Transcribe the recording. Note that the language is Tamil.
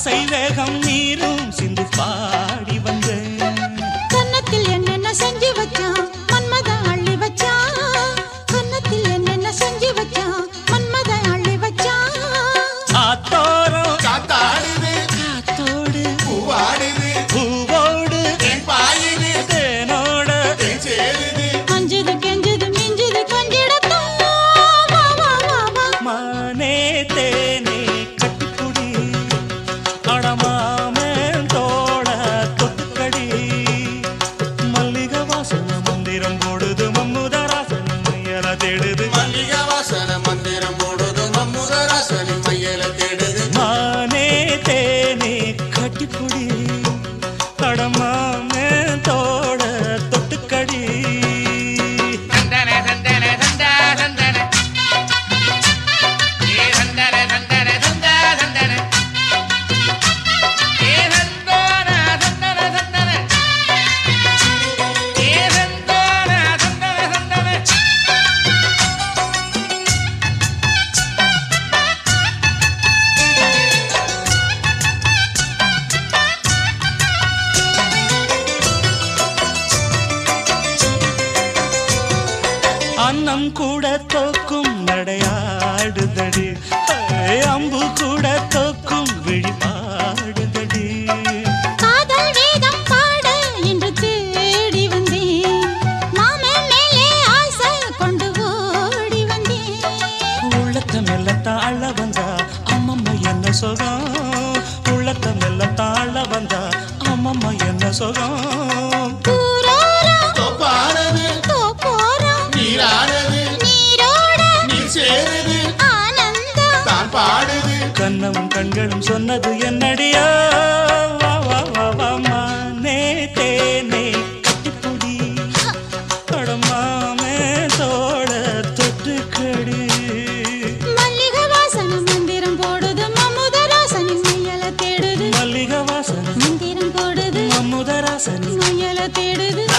ஆசை வேகம் நீரும் சிந்து பாடி வந்தேன் கன்னத்தில் என்னென்ன செஞ்சு வச்சான் மன்மத அள்ளி வச்சான் கன்னத்தில் என்னென்ன செஞ்சு வச்சான் மன்மத அள்ளி வச்சான் ஆத்தோரம் காத்தாடுது காத்தோடு பூவாடுது பூவோடு தேன் பாயுது தேனோட தேன் சேருது அஞ்சுது கெஞ்சுது மிஞ்சுது கொஞ்சிடத்தான் வா வா வா வா மானே தேனே கட்டுக்குடி அடமாமன் தோட தொட்டுக்கடி மல்லிகை வாசன மந்திரம் போடுது மம்முதராசன் மையல தேடுது மல்லிகை வாசன மந்திரம் போடுது மம்முதராசனி மையல தேடுது மானே தேனே கட்டிப்புடி அடமாமன் தோட தொட்டுக்கடி சந்தன சந்தன சந்தா சந்தன ஏ சந்தன சந்தன சந்தா சந்தன ஏ சந்தன சந்தன சந்தன ஏ சந்தன சந்தன சந்தன அன்னம் கூட தோக்கும் நடையாடுதடி ஏய், அம்பு கூட தோக்கும் விழிபாடுதடி காதல் வேதம் பாட என்று தேடி வந்தேன் மாமன் மேலே ஆசை கொண்டு ஓடி வந்தேன் உள்ளத்த மெல்ல தாழ வந்தா அம்மம்மா என்ன சுகம் உள்ளத்த மெல்ல தாழ வந்தா அம்மம்மா என்ன சுகம் ஊரோரம் தோப்பானது தோப்போரம் நீரானது நீரோட நீர் சேருது ஆனந்தம் தான் பாடுது கண்ணமும் கண்களும் சொன்னது என்னடியா வா வா வா வா மானே தேனே கட்டிப்புடி கடமாமே தோட தொட்டுக்கடி மல்லிகை வாசன மந்திரம் போடுது மம்முதராசனி மையல தேடுது மல்லிகை வாசனை மந்திரம் போடுது மம்முதராசனி மையல தேடுது